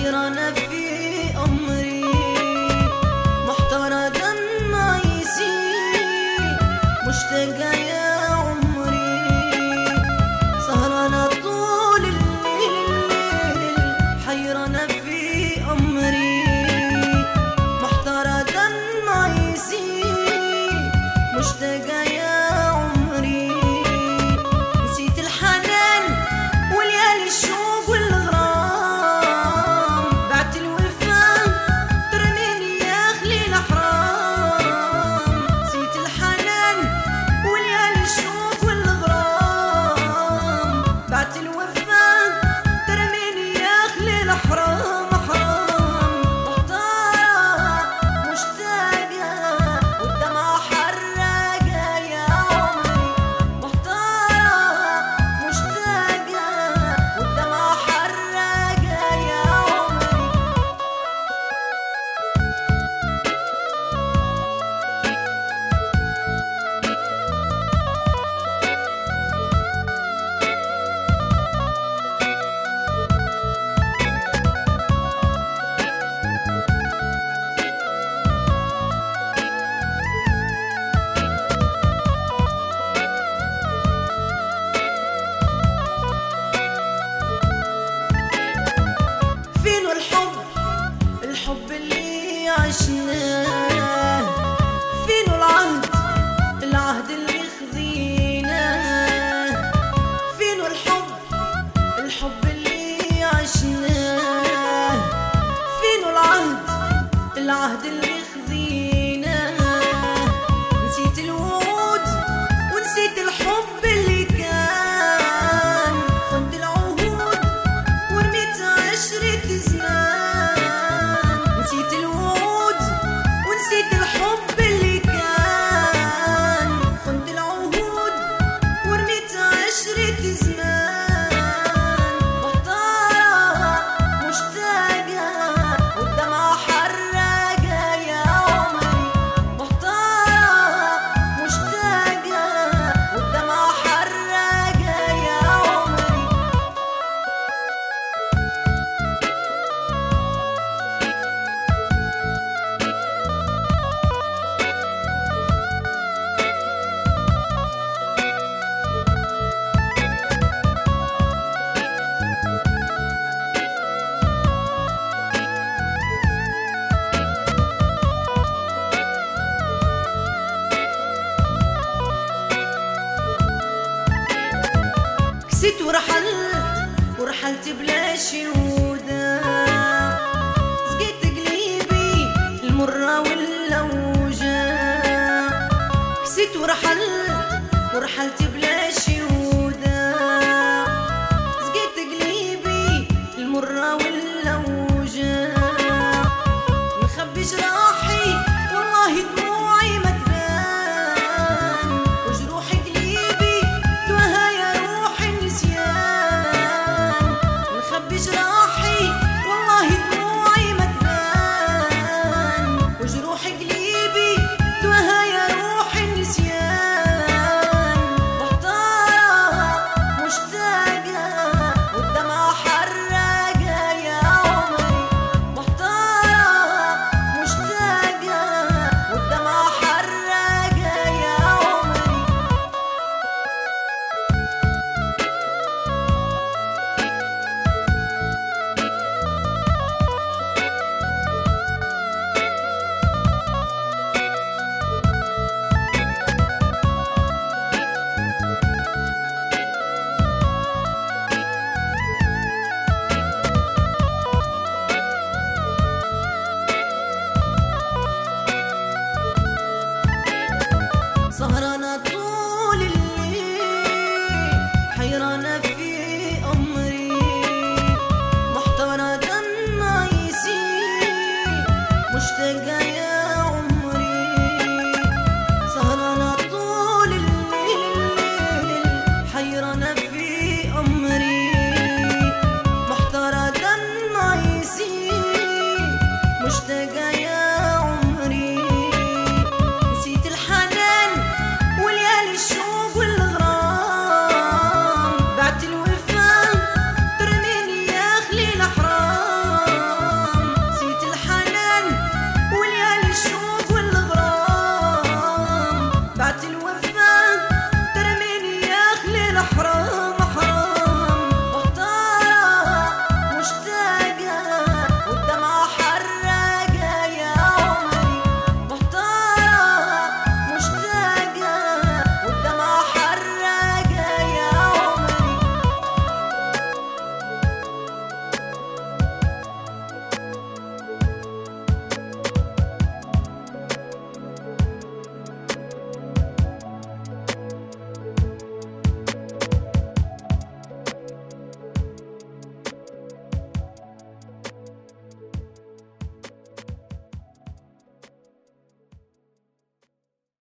حيرانة في أمري محتارة دمع يسيل مشتاقة يا عمري سهرانة طول الليل حيرانة في أمري محتارة دمع يسيل مشتاقة يا عمري نسيت الحنان وليالي الشوق والغرام بعت الوفاء ترميني يا خليل حرام نسيت الحنان وليالي الشوق والغرام بعت الوفاء ترميني يا خليل حرام حرام محتارة مشتاقة والدمعة حراقة يا عمري محتارة مشتاقة والدمعة حراقة يا عمري فينو الحب الحب اللي عشناه فينو العهد العهد اللي خذيناه فينو الحب الحب اللي عشناه فينو العهد العهد اللي خذيناه نسيت الوعود ونسيت الحب اللي كان خنت العهود ورميت عشرة زمان نسيت الوعود ونسيت الحب اللي كان خنت العهود ورميت عشرة زمان محتارة مشتاقة والدمعة حراقة يا عمري محتارة مشتاقة والدمعة حراقة يا عمري كسيت ورحلت ورحلت بلا شهودة سقيت قليبي المرة واللوجة كسيت ورحلت ورحلت